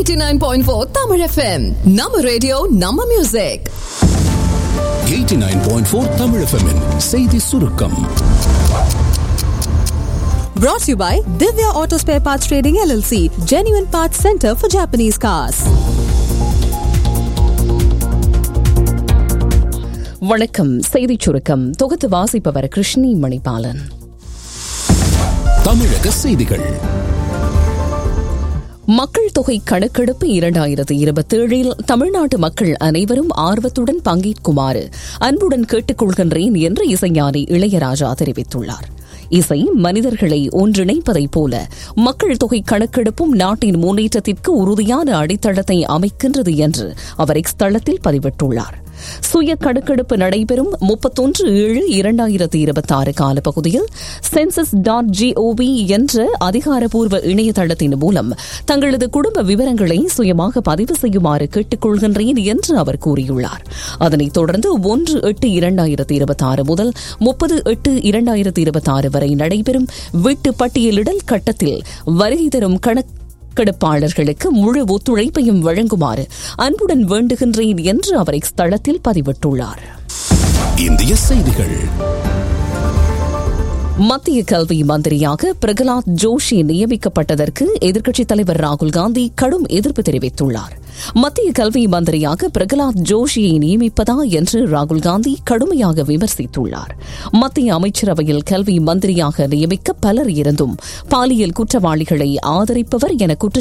89.4 Tamil FM. நம்ம radio நம்ம music 89.4 Tamil FM -இன் செய்தி சுருக்கம் Brought to you by Divya Auto Spare Parts Trading LLC, genuine parts center for Japanese cars. வணக்கம் செய்திச் சுருக்கம் தொகுத்து வாசிப்பவர் கிருஷ்ணி மணிபாலன் தமிழக செய்திகள் மக்கள் தொகை கணக்கெடுப்பு இரண்டாயிரத்தி இருபத்தேழில் தமிழ்நாட்டு மக்கள் அனைவரும் ஆர்வத்துடன் பங்கேற்குமாறு அன்புடன் கேட்டுக்கொள்கின்றேன் என்று இசைஞானி இளையராஜா தெரிவித்துள்ளார் இசை மனிதர்களை ஒன்றிணைப்பதைப் போல மக்கள் தொகை கணக்கெடுப்பும் நாட்டின் முன்னேற்றத்திற்கு உறுதியான அடித்தளத்தை அமைக்கின்றது என்று அவர் எக்ஸ் தளத்தில் பதிவிட்டுள்ளார் சுய கணக்கெடுப்பு நடைபெறும் முப்பத்தொன்று ஏழு இரண்டாயிரத்தி இருபத்தி ஆறு காலப்பகுதியில் சென்சஸ் டாட் ஜிஓவி என்ற அதிகாரப்பூர்வ இணையதளத்தின் மூலம் தங்களது குடும்ப விவரங்களை சுயமாக பதிவு செய்யுமாறு கேட்டுக்கொள்கின்றேன் என்று அவர் கூறியுள்ளார் அதனைத் தொடர்ந்து ஒன்று எட்டு இரண்டாயிரத்தி இருபத்தி ஆறு முதல் முப்பது எட்டு இரண்டாயிரத்தி இருபத்தி ஆறு வரை நடைபெறும் வீட்டு பட்டியலிடல் கட்டத்தில் வருகை தரும் கணக்கு கணக்கெடுப்பாளர்களுக்கு முழு ஒத்துழைப்பையும் வழங்குமாறு அன்புடன் வேண்டுகின்றேன் என்று அவர் இஸ்தளத்தில் பதிவிட்டுள்ளார் இந்திய செய்திகள் மத்திய கல்வி மந்திரியாக பிரகலாத் ஜோஷி நியமிக்கப்பட்டதற்கு எதிர்க்கட்சித் தலைவர் ராகுல் காந்தி கடும் எதிர்ப்பு தெரிவித்துள்ளார் மத்திய கல்வி மந்திரியாக பிரகலாத் ஜோஷியை நியமிப்பதா என்று ராகுல் காந்தி கடுமையாக விமர்சித்துள்ளார் மத்திய அமைச்சரவையில் கல்வி மந்திரியாக நியமிக்க பலர் இருந்தும் பாலியல் குற்றவாளிகளை ஆதரிப்பவர் என குற்றம்